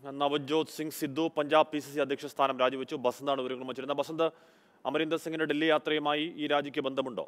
Navjot Singh Sidhu Punjab P C C അധ്യക്ഷ സ്ഥാനം രാജിവെച്ചു ബസന്താണ് വിവരങ്ങൾ വച്ചിരുന്നത് ബസന്ത് അമരീന്ദർ സിംഗിന്റെ ഡൽഹി യാത്രയുമായി ഈ രാജിക്ക് ബന്ധമുണ്ടോ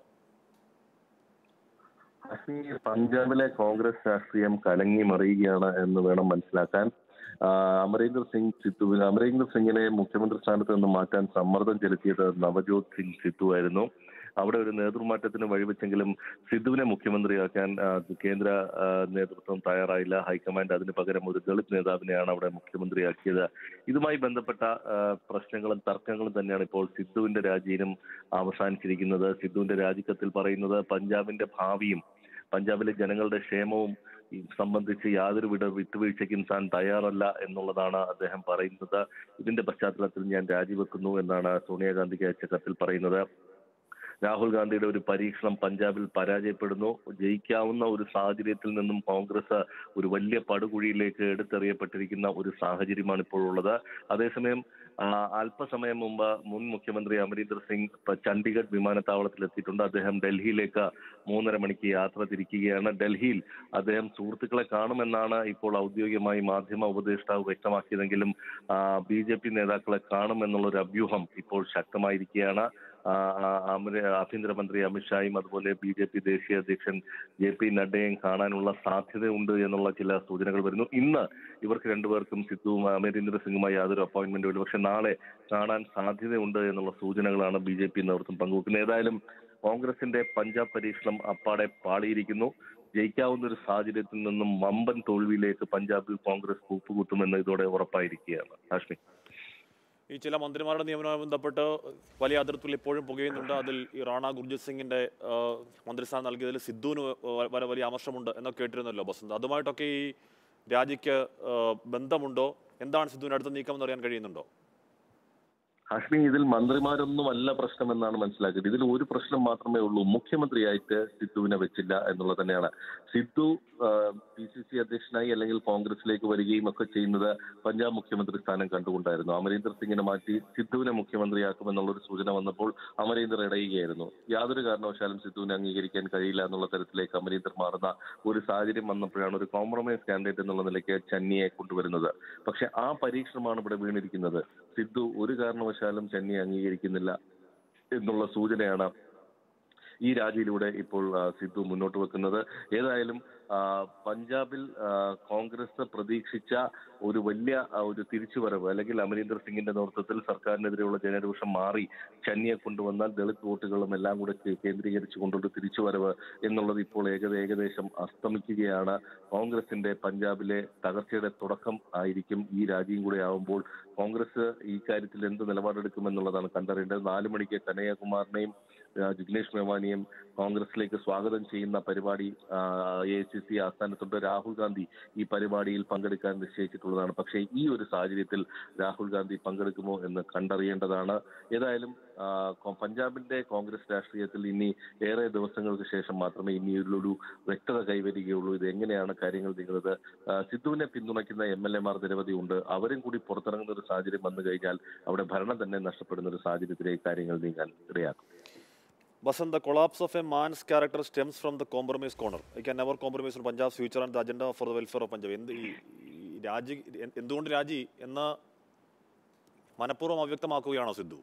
കാശ്മീർ പഞ്ചാബിലെ കോൺഗ്രസ് രാഷ്ട്രീയം കലങ്ങി മറിയുകയാണ് എന്ന് വേണം മനസ്സിലാക്കാൻ ആ, അമരീന്ദർ സിംഗ് സിദ്ധുവിന് അമരീന്ദർ സിംഗിനെ മുഖ്യമന്ത്രി സ്ഥാനത്ത് നിന്ന് മാറ്റാൻ സമ്മർദ്ദം ചെലുത്തിയത് നവജോത് സിംഗ് സിദ്ധു ആയിരുന്നു അവിടെ ഒരു നേതൃമാറ്റത്തിന് വഴിവെച്ചെങ്കിലും സിദ്ധുവിനെ മുഖ്യമന്ത്രിയാക്കാൻ ആ, കേന്ദ്ര ആ, നേതൃത്വം തയ്യാറായില്ല ഹൈക്കമാൻഡ് അതിന് പകരം ഒരു ദളിത് നേതാവിനെയാണ് അവിടെ മുഖ്യമന്ത്രിയാക്കിയത് ഇതുമായി ബന്ധപ്പെട്ട ആ, പ്രശ്നങ്ങളും തർക്കങ്ങളും തന്നെയാണ് ഇപ്പോൾ സിദ്ധുവിന്റെ രാജിയിലും അവസാനിച്ചിരിക്കുന്നത് സിദ്ധുവിന്റെ രാജിക്കത്തിൽ പറയുന്നത് പഞ്ചാബിന്റെ ഭാവിയും പഞ്ചാബിലെ ജനങ്ങളുടെ ക്ഷേമവും ഈ സംബന്ധിച്ച് യാതൊരു വിട വിട്ടുവീഴ്ചയ്ക്കും താൻ തയ്യാറല്ല എന്നുള്ളതാണ് അദ്ദേഹം പറയുന്നത് ഇതിന്റെ പശ്ചാത്തലത്തിൽ ഞാൻ രാജിവെക്കുന്നു എന്നാണ് സോണിയാഗാന്ധിക്ക് അയച്ച കത്തിൽ പറയുന്നത് രാഹുൽ ഗാന്ധിയുടെ ഒരു പരീക്ഷണം പഞ്ചാബിൽ പരാജയപ്പെടുന്നു ജയിക്കാവുന്ന ഒരു സാഹചര്യത്തിൽ നിന്നും കോൺഗ്രസ് ഒരു വലിയ പടുകുഴിയിലേക്ക് എടുത്തെറിയപ്പെട്ടിരിക്കുന്ന ഒരു സാഹചര്യമാണ് ഇപ്പോൾ ഉള്ളത് അതേസമയം ആ, അല്പസമയം മുമ്പ് മുൻ മുഖ്യമന്ത്രി അമരീന്ദർ സിംഗ് ഇപ്പ ചണ്ഡീഗഡ് വിമാനത്താവളത്തിൽ എത്തിയിട്ടുണ്ട് അദ്ദേഹം ഡൽഹിയിലേക്ക് മൂന്നര മണിക്ക് യാത്ര തിരിക്കുകയാണ് ഡൽഹിയിൽ അദ്ദേഹം സുഹൃത്തുക്കളെ കാണുമെന്നാണ് ഇപ്പോൾ ഔദ്യോഗികമായി മാധ്യമ ഉപദേഷ്ടാവ് വ്യക്തമാക്കിയതെങ്കിലും ബി ജെ പി നേതാക്കളെ കാണുമെന്നുള്ള ഒരു അഭ്യൂഹം ഇപ്പോൾ ശക്തമായിരിക്കുകയാണ് ആ, ആ, അമര- ആഭ്യന്തരമന്ത്രി അമിത്ഷായും അതുപോലെ ബി ജെ പി ദേശീയ അധ്യക്ഷൻ ജെ പി നഡ്ഡയും കാണാനുള്ള സാധ്യതയുണ്ട് എന്നുള്ള ചില സൂചനകൾ വരുന്നു ഇന്ന് ഇവർക്ക് രണ്ടുപേർക്കും സിദ്ധുവും അമരീന്ദ്ര സിംഗുമായി യാതൊരു അപ്പോയിന്റ്മെന്റും ഇല്ല പക്ഷെ നാളെ കാണാൻ സാധ്യതയുണ്ട് എന്നുള്ള സൂചനകളാണ് ബി ജെ പി നേതൃത്വം പങ്കുവെക്കുന്നത് ഏതായാലും കോൺഗ്രസിന്റെ പഞ്ചാബ് പരീക്ഷണം അപ്പാടെ പാളിയിരിക്കുന്നു ജയിക്കാവുന്ന ഒരു സാഹചര്യത്തിൽ നിന്നും വമ്പൻ തോൽവിയിലേക്ക് പഞ്ചാബിൽ കോൺഗ്രസ് കൂപ്പുകുത്തുമെന്ന് ഇതോടെ ഉറപ്പായിരിക്കുകയാണ് കാശ്മീർ ഈ ചില മന്ത്രിമാരുടെ നിയമനവുമായി ബന്ധപ്പെട്ട് വലിയ അതിർത്തികൾ ഇപ്പോഴും പുകയുന്നുണ്ട് അതിൽ ഈ റാണ ഗുർജിത് സിംഗിന്റെ ആ, മന്ത്രിസ്ഥാനം നൽകിയതിൽ സിദ്ധുവിന് വ- വരെ വലിയ അമർഷമുണ്ട് എന്നൊക്കെ കേട്ടിരുന്നല്ലോ ബസന്ത് അതുമായിട്ടൊക്കെ ഈ രാജിക്ക് ആ, ബന്ധമുണ്ടോ എന്താണ് സിദ്ധുവിന്റെ അടുത്ത നീക്കം എന്ന് അറിയാൻ കഴിയുന്നുണ്ടോ ഹാഷ്മി ഇതിൽ മന്ത്രിമാരൊന്നും അല്ല പ്രശ്നമെന്നാണ് മനസ്സിലാക്കിയത് ഇതിൽ ഒരു പ്രശ്നം മാത്രമേ ഉള്ളൂ മുഖ്യമന്ത്രിയായിട്ട് സിദ്ധുവിനെ വെച്ചില്ല എന്നുള്ളത് തന്നെയാണ് സിദ്ധു പി സി സി അധ്യക്ഷനായി അല്ലെങ്കിൽ കോൺഗ്രസിലേക്ക് വരികയും ഒക്കെ ചെയ്യുന്നത് പഞ്ചാബ് മുഖ്യമന്ത്രി സ്ഥാനം കണ്ടുകൊണ്ടായിരുന്നു അമരീന്ദർ സിംഗിനെ മാറ്റി സിദ്ധുവിനെ മുഖ്യമന്ത്രിയാക്കുമെന്നുള്ള ഒരു സൂചന വന്നപ്പോൾ അമരീന്ദർ ഇടയുകയായിരുന്നു യാതൊരു കാരണവശാലും സിദ്ധുവിനെ അംഗീകരിക്കാൻ കഴിയില്ല എന്നുള്ള തരത്തിലേക്ക് അമരീന്ദർ മാറുന്ന ഒരു സാഹചര്യം വന്നപ്പോഴാണ് ഒരു കോംപ്രമൈസ് കാൻഡിഡേറ്റ് എന്നുള്ള നിലയ്ക്ക് ചന്നിയെ കൊണ്ടുവരുന്നത് പക്ഷെ ആ പരീക്ഷണമാണ് ഇവിടെ വീണിരിക്കുന്നത് സിദ്ധു ഒരു കാരണവശാലും ചെന്നൈ അംഗീകരിക്കുന്നില്ല എന്നുള്ള സൂചനയാണ് ഈ രാജിയിലൂടെ ഇപ്പോൾ ആ, സിദ്ധു മുന്നോട്ട് വെക്കുന്നത് ഏതായാലും ആ, പഞ്ചാബിൽ ആ, കോൺഗ്രസ് പ്രതീക്ഷിച്ച ഒരു വലിയ ആ, ഒരു തിരിച്ചുവരവ് അല്ലെങ്കിൽ അമരീന്ദർ സിംഗിന്റെ നേതൃത്വത്തിൽ സർക്കാരിനെതിരെയുള്ള ജനരോഷം മാറി ചന്നിയെ കൊണ്ടുവന്നാൽ ദളിത് വോട്ടുകളും എല്ലാം കൂടെ കേ- കേന്ദ്രീകരിച്ചു കൊണ്ടുള്ള തിരിച്ചുവരവ് എന്നുള്ളത് ഇപ്പോൾ ഏകദ ഏകദേശം അസ്തമിക്കുകയാണ് കോൺഗ്രസിന്റെ പഞ്ചാബിലെ തകർച്ചയുടെ തുടക്കം ആയിരിക്കും ഈ രാജ്യം കൂടെ ആവുമ്പോൾ കോൺഗ്രസ് ഈ കാര്യത്തിൽ എന്ത് നിലപാടെടുക്കുമെന്നുള്ളതാണ് കണ്ടറിയേണ്ടത് നാലു മണിക്ക് കനയ്യകുമാറിനെയും ആ, ജിഗ്നേഷ് മേവാനിയും കോൺഗ്രസിലേക്ക് സ്വാഗതം ചെയ്യുന്ന പരിപാടി എ സി സി ആസ്ഥാനത്തുണ്ട് രാഹുൽ ഗാന്ധി ഈ പരിപാടിയിൽ പങ്കെടുക്കാൻ നിശ്ചയിച്ചിട്ടുള്ളതാണ് പക്ഷേ ഈ ഒരു സാഹചര്യത്തിൽ രാഹുൽ ഗാന്ധി പങ്കെടുക്കുമോ എന്ന് കണ്ടറിയേണ്ടതാണ് ഏതായാലും ആ, കോ- പഞ്ചാബിന്റെ കോൺഗ്രസ് രാഷ്ട്രീയത്തിൽ ഇനി ഏറെ ദിവസങ്ങൾക്ക് ശേഷം മാത്രമേ ഇനി ഒരു വ്യക്തത കൈവരികയുള്ളൂ ഇത് എങ്ങനെയാണ് കാര്യങ്ങൾ നീങ്ങുന്നത് ആ, സിദ്ധുവിനെ പിന്തുണയ്ക്കുന്ന എം എൽ എമാർ നിരവധി ഉണ്ട് അവരും കൂടി പുറത്തിറങ്ങുന്ന ഒരു സാഹചര്യം വന്നു കഴിഞ്ഞാൽ അവിടെ ഭരണം തന്നെ നഷ്ടപ്പെടുന്ന ഒരു സാഹചര്യത്തിലേക്ക് കാര്യങ്ങൾ നീങ്ങാൻ ഇടയാക്കും Basant the collapse of a man's character stems from the compromise corner. I can never compromise on Punjab's future and the agenda for the welfare of Punjab. എന്ത് ഈ ഈ രാജി എ- എന്തുകൊണ്ട് രാജി എന്ന് മനഃപൂർവ്വം അവ്യക്തമാക്കുകയാണോ സിദ്ധു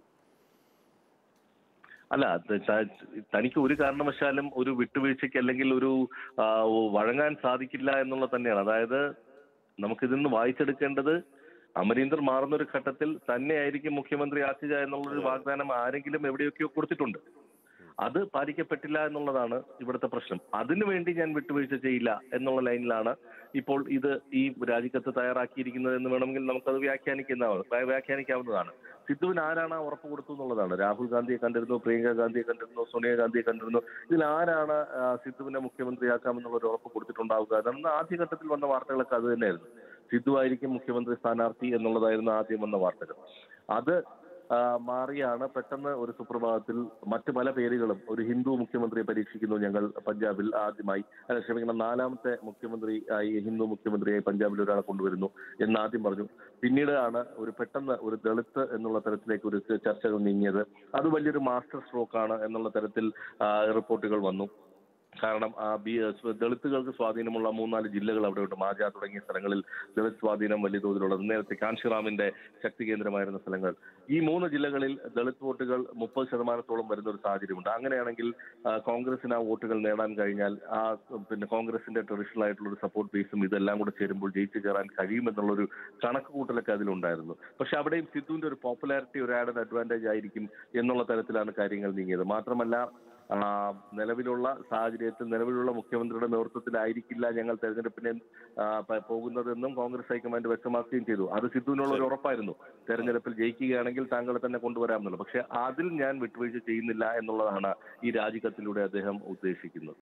അല്ല ത- ത- തനിക്ക് ഒരു കാരണവശാലും ഒരു വിട്ടുവീഴ്ചയ്ക്ക് അല്ലെങ്കിൽ ഒരു ആ, വഴങ്ങാൻ സാധിക്കില്ല എന്നുള്ളത് തന്നെയാണ് അതായത് നമുക്കിതിൽ നിന്ന് വായിച്ചെടുക്കേണ്ടത് അമരീന്ദർ മാറുന്ന ഒരു ഘട്ടത്തിൽ തന്നെയായിരിക്കും മുഖ്യമന്ത്രി ആക്കുക എന്നുള്ളൊരു വാഗ്ദാനം ആരെങ്കിലും എവിടെയൊക്കെയോ കൊടുത്തിട്ടുണ്ട് അത് പാലിക്കപ്പെട്ടില്ല എന്നുള്ളതാണ് ഇവിടുത്തെ പ്രശ്നം അതിനുവേണ്ടി ഞാൻ വിട്ടുവീഴ്ച ചെയ്യില്ല എന്നുള്ള ലൈനിലാണ് ഇപ്പോൾ ഇത് ഈ രാജിക്കത്ത് തയ്യാറാക്കിയിരിക്കുന്നത് എന്ന് വേണമെങ്കിൽ നമുക്കത് വ്യാഖ്യാനിക്കുന്ന വ്യാഖ്യാനിക്കാവുന്നതാണ് സിദ്ധുവിന് ആരാണ് ആ ഉറപ്പ് കൊടുത്തു എന്നുള്ളതാണ് രാഹുൽ ഗാന്ധിയെ കണ്ടിരുന്നു പ്രിയങ്ക ഗാന്ധിയെ കണ്ടിരുന്നു സോണിയാഗാന്ധിയെ കണ്ടിരുന്നു ഇതിൽ ആരാണ് ആ, സിദ്ധുവിനെ മുഖ്യമന്ത്രിയാക്കാമെന്നുള്ള ഒരു ഉറപ്പ് കൊടുത്തിട്ടുണ്ടാവുക അതെന്ന് ആദ്യഘട്ടത്തിൽ വന്ന വാർത്തകളൊക്കെ അത് തന്നെയായിരുന്നു സിദ്ധു ആയിരിക്കും മുഖ്യമന്ത്രി സ്ഥാനാർത്ഥി എന്നുള്ളതായിരുന്നു ആദ്യം വന്ന വാർത്തകൾ അത് ആ, മാറിയാണ് പെട്ടെന്ന് ഒരു സുപ്രഭാതത്തിൽ മറ്റു പല പേരുകളും ഒരു ഹിന്ദു മുഖ്യമന്ത്രിയെ പരീക്ഷിക്കുന്നു ഞങ്ങൾ പഞ്ചാബിൽ ആദ്യമായി അല്ല ക്ഷമിക്കണം നാലാമത്തെ മുഖ്യമന്ത്രി ആയി ഹിന്ദു മുഖ്യമന്ത്രിയായി പഞ്ചാബിൽ ഒരാളെ കൊണ്ടുവരുന്നു എന്ന് ആദ്യം പറഞ്ഞു പിന്നീട് ആണ് ഒരു പെട്ടെന്ന് ഒരു ദളിത് എന്നുള്ള തരത്തിലേക്ക് ഒരു ചർച്ചകൾ നീങ്ങിയത് അത് വലിയൊരു മാസ്റ്റർ സ്ട്രോക്ക് ആണ് എന്നുള്ള തരത്തിൽ ആ, റിപ്പോർട്ടുകൾ വന്നു കാരണം ആ ബി എസ് ദളിത്തുകൾക്ക് സ്വാധീനമുള്ള മൂന്നാല് ജില്ലകൾ അവിടെ ഉണ്ട് മാജ തുടങ്ങിയ സ്ഥലങ്ങളിൽ ദളിത് സ്വാധീനം വലിയ തോതിലുള്ളത് നേരത്തെ കാഞ്ചിറാമിന്റെ ശക്തി കേന്ദ്രമായിരുന്ന സ്ഥലങ്ങൾ ഈ മൂന്ന് ജില്ലകളിൽ ദളിത് വോട്ടുകൾ മുപ്പത് ശതമാനത്തോളം വരുന്ന ഒരു സാഹചര്യമുണ്ട് അങ്ങനെയാണെങ്കിൽ ആ, കോൺഗ്രസിന് ആ വോട്ടുകൾ നേടാൻ കഴിഞ്ഞാൽ ആ പിന്നെ കോൺഗ്രസിന്റെ ട്രഡീഷണൽ ആയിട്ടുള്ള ഒരു സപ്പോർട്ട് ബേസും ഇതെല്ലാം കൂടെ ചേരുമ്പോൾ ജയിച്ചു കയറാൻ കഴിയുമെന്നുള്ളൊരു കണക്ക് കൂട്ടലൊക്കെ അതിലുണ്ടായിരുന്നു പക്ഷെ അവിടെയും സിദ്ധുവിന്റെ ഒരു പോപ്പുലാരിറ്റി ഒരു ആഡഡ് അഡ്വാൻറ്റേജ് ആയിരിക്കും എന്നുള്ള തരത്തിലാണ് കാര്യങ്ങൾ നീങ്ങിയത് മാത്രമല്ല ആ, നിലവിലുള്ള സാഹചര്യത്തിൽ നിലവിലുള്ള മുഖ്യമന്ത്രിയുടെ നേതൃത്വത്തിലായിരിക്കില്ല ഞങ്ങൾ തെരഞ്ഞെടുപ്പിന് ആ, പ- പോകുന്നതെന്നും കോൺഗ്രസ് ഹൈക്കമാൻഡ് വ്യക്തമാക്കുകയും ചെയ്തു അത് സിദ്ധുവിനുള്ള ഒരു ഉറപ്പായിരുന്നു തെരഞ്ഞെടുപ്പിൽ ജയിക്കുകയാണെങ്കിൽ താങ്കളെ തന്നെ കൊണ്ടുവരാമെന്നുള്ളത് പക്ഷെ അതിൽ ഞാൻ വിട്ടുവീഴ്ച ചെയ്യുന്നില്ല എന്നുള്ളതാണ് ഈ രാജിക്കത്തിലൂടെ അദ്ദേഹം ഉദ്ദേശിക്കുന്നത്